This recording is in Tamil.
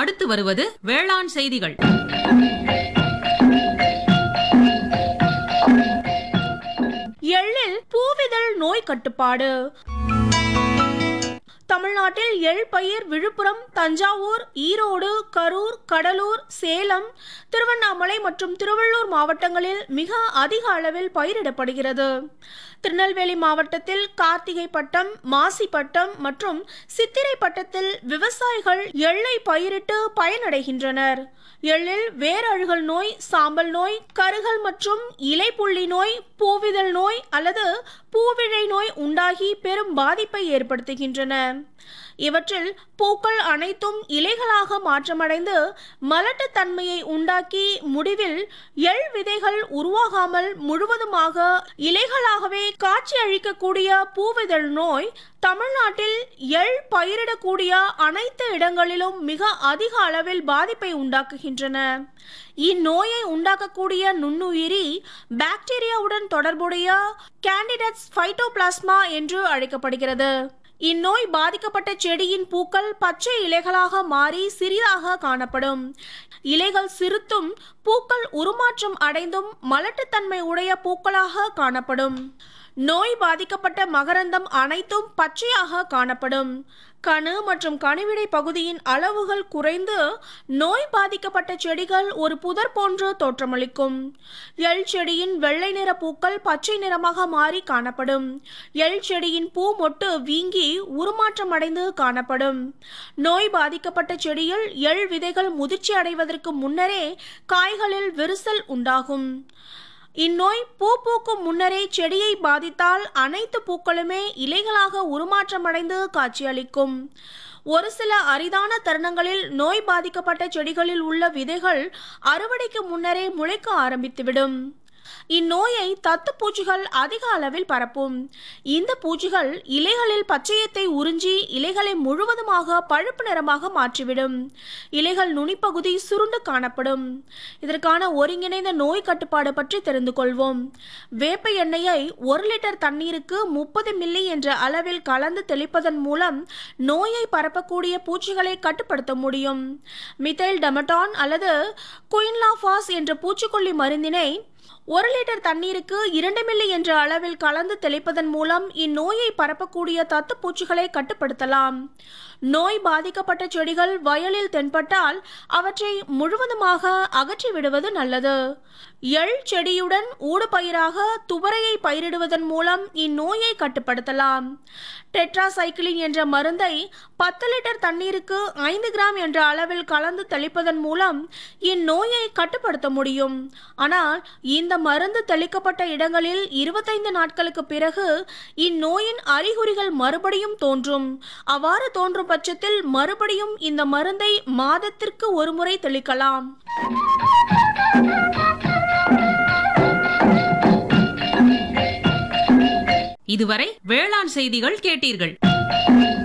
அடுத்து வருவது வேளாண் செய்திகள் எள்ளில் பூவிதழ் நோய் கட்டுப்பாடு தமிழ்நாட்டில் எள் பயிர் விழுப்புரம் தஞ்சாவூர் ஈரோடு கரூர் கடலூர் சேலம் திருவண்ணாமலை மற்றும் திருவள்ளூர் மாவட்டங்களில் மிக அதிக அளவில் பயிரிடப்படுகிறது திருநெல்வேலி மாவட்டத்தில் கார்த்திகை பட்டம் மாசி பட்டம் மற்றும் சித்திரை பட்டத்தில் விவசாயிகள் எள்ளை பயிரிட்டு பயனடைகின்றனர் எள்ளில் வேரழுகல் நோய் சாம்பல் நோய் கருகல் மற்றும் இலைப்புள்ளி நோய் பூவிதழ் நோய் அல்லது பூவிழை நோய் உண்டாகி பெரும் பாதிப்பை ஏற்படுத்துகின்றன இவற்றில் பூக்கள் அனைத்தும் இலைகளாக மாற்றமடைந்து மலட்டுத்தன்மையை உண்டாக்கி முடிவில் எள் விதைகள் உருவாகாமல் முழுவதுமாக இலைகளாகவே காட்சி அளிக்கக்கூடிய பூவிதழ் நோய் தமிழ்நாட்டில் எள் பயிரிடக்கூடிய அனைத்து இடங்களிலும் மிக அதிக அளவில் பாதிப்பை உண்டாக்குகின்றன இந்நோயை உண்டாக்கக்கூடிய நுண்ணுயிரி பாக்டீரியாவுடன் தொடர்புடைய கேண்டிடட்ஸ் ஃபைட்டோபிளாஸ்மா என்று அழைக்கப்படுகிறது இந்நோய் பாதிக்கப்பட்ட செடியின் பூக்கள் பச்சை இலைகளாக மாறி சிறிதாக காணப்படும் இலைகள் சிறுத்தும் பூக்கள் உருமாற்றம் அடைந்தும் மலட்டுத்தன்மை உடைய பூக்களாக காணப்படும் நோய் பாதிக்கப்பட்ட மகரந்தம் அனைத்தும் பச்சையாக காணப்படும் கணு மற்றும் கணுவிடை பகுதியின் அளவுகள் குறைந்து நோய் பாதிக்கப்பட்ட செடிகள் ஒரு புதர் போன்று தோற்றமளிக்கும் எள் செடியின் வெள்ளை நிற பூக்கள் பச்சை நிறமாக மாறி காணப்படும் எள் செடியின் பூ மொட்டு வீங்கி உருமாற்றம் அடைந்து காணப்படும் நோய் பாதிக்கப்பட்ட செடியில் எள் விதைகள் முதிர்ச்சி அடைவதற்கு முன்னரே காய்களில் விரிசல் உண்டாகும் இந்நோய் பூ பூக்கும் முன்னரே செடியை பாதித்தால் அனைத்து பூக்களுமே இலைகளாக உருமாற்றமடைந்து காட்சியளிக்கும் ஒரு சில அரிதான தருணங்களில் நோய் பாதிக்கப்பட்ட செடிகளில் உள்ள விதைகள் அறுவடைக்கு முன்னரே முளைக்க ஆரம்பித்துவிடும் இந்நோயை தத்து பூச்சிகள் அதிக அளவில் பரப்பும் இந்த பூச்சிகள் இலைகளில் பச்சையத்தை உறிஞ்சி இலைகளை முழுவதுமாக பழுப்பு நிறமாக மாற்றிவிடும் இலைகள் நுனிப்பகுதி சுருண்டு காணப்படும் இதற்கான ஒருங்கிணைந்த நோய் கட்டுப்பாடு பற்றி தெரிந்து கொள்வோம் வேப்ப எண்ணெயை ஒரு லிட்டர் தண்ணீருக்கு முப்பது மில்லி என்ற அளவில் கலந்து தெளிப்பதன் மூலம் நோயை பரப்பக்கூடிய பூச்சிகளை கட்டுப்படுத்த முடியும் மிதைல் டெமட்டான் அல்லது குயின்லாஃபாஸ் என்ற பூச்சிக்கொல்லி மருந்தினை ஒரு லிட்டர் தண்ணீருக்கு இரண்டு மில்லி என்ற அளவில் கலந்து தெளிப்பதன் மூலம் இந்நோயை பரப்பக்கூடிய தத்து பூச்சிகளை கட்டுப்படுத்தலாம் நோய் பாதிக்கப்பட்ட செடிகள் வயலில் தென்பட்டால் அவற்றை முழுவதுமாக அகற்றி விடுவது நல்லது எள் செடியுடன் ஊடுபயிராக துவரையை பயிரிடுவதன் மூலம் இந்நோயை கட்டுப்படுத்தலாம் டெட்ராசைக்கிளின் என்ற மருந்தை பத்து லிட்டர் தண்ணீருக்கு ஐந்து கிராம் என்ற அளவில் கலந்து தெளிப்பதன் மூலம் இந்நோயை கட்டுப்படுத்த முடியும் ஆனால் இந்த மருந்து தெளிக்கப்பட்ட இடங்களில் இருபத்தைந்து நாட்களுக்கு பிறகு இந்நோயின் அறிகுறிகள் மறுபடியும் தோன்றும் அவ்வாறு தோன்றும் பட்சத்தில் மறுபடியும் இந்த மருந்தை மாதத்திற்கு ஒருமுறை தெளிக்கலாம் இதுவரை வேளாண் செய்திகள் கேட்டீர்கள்